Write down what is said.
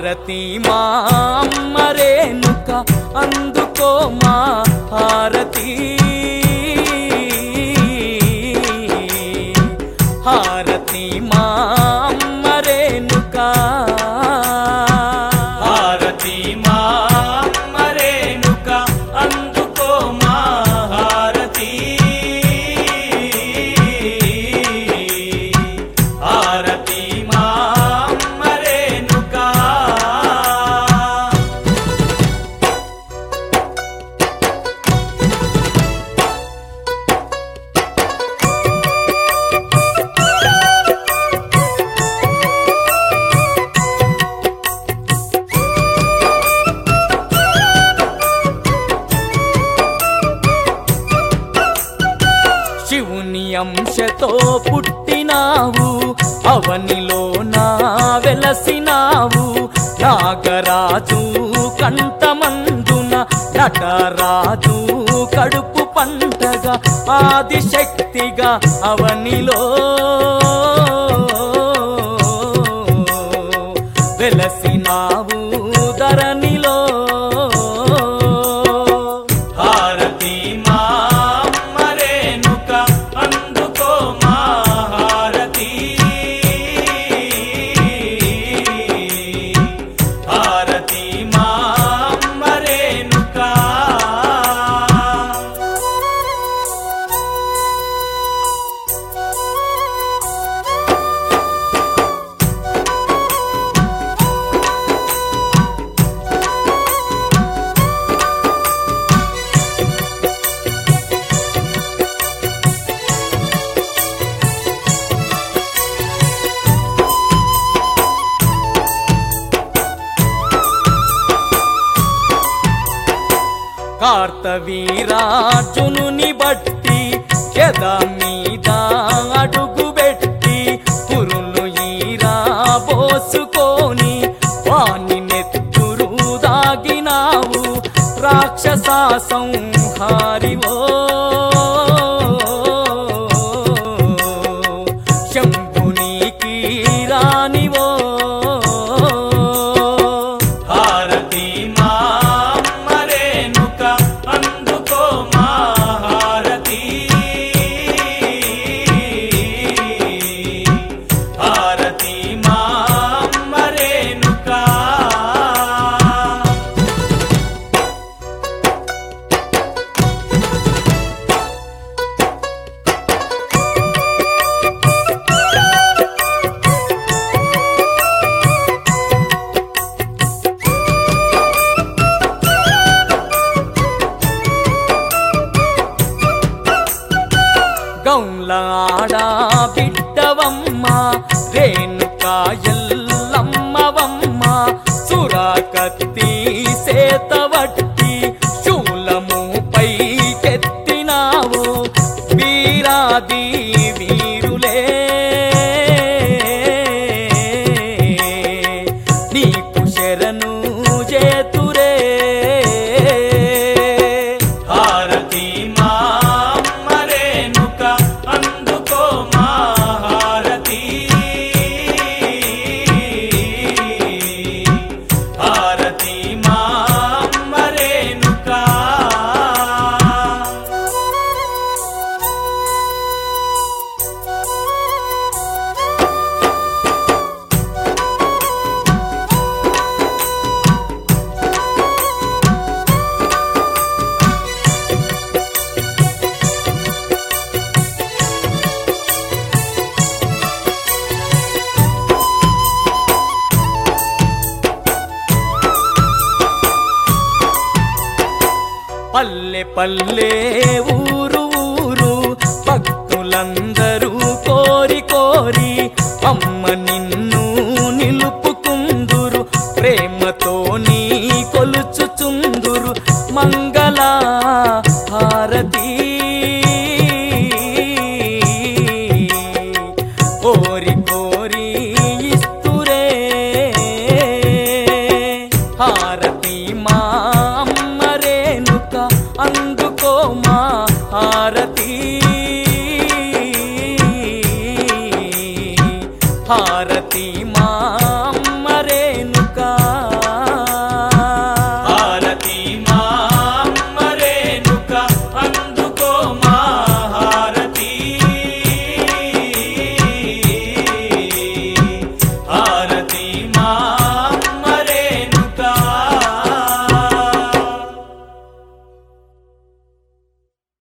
హారతి మా అమ్మ రేణుక అందుకో మా హారతి హారతి మా అమ్మ రేణుక హారతి మా అమ్మ రేణుక అందుకో మా హారతి హారతి మా అమ్మ రేణుక శివుని అంశతో పుట్టినావు అవనిలో నా వెలసినావు నాగరాజు కంఠమందున నటరాజు కడుపు పంటగా ఆదిశక్తిగా అవనిలో వెలసినావు ధరణిలో హారతి మా అమ్మ రేణుక అందుకో మా హారతి హారతి మా అమ్మ రేణుక కార్తవీరాజునుని బట్టి ఎద మీద అడుగు పెట్టి పురులు ఈరా పోసుకొని వాణి నెత్తురు దాగినావు రాక్షస సంహారివో శంభునికి రానివో హారతి మా అమ్మ రేణుక అందుకో మా హారతి హారతి మా అమ్మ రేణుక గౌలాడా బిడ్డవమ్మ రేణుకా ఎల్లమ్మవమ్మ సురాకత్తి సేతవట్టి శూలము పైకెత్తినావు వీరాది వీరులే నీకు శరణు చేతురే హారతి మా అమ్మ రేణుక అందుకో మా హారతి హారతి మా అమ్మ రేణుక పల్లె పల్లె ఊరు ఊరు భక్తులందరూ కోరి కోరి అమ్మ నిన్ను నిలుపుకుందురు ప్రేమతో నీ కొలుచుచుందురు మంగళ హారతి కోరి కోరి ఇస్తురే హారతి మా అమ్మ రేణుక అందుకో మా హారతి హారతి మా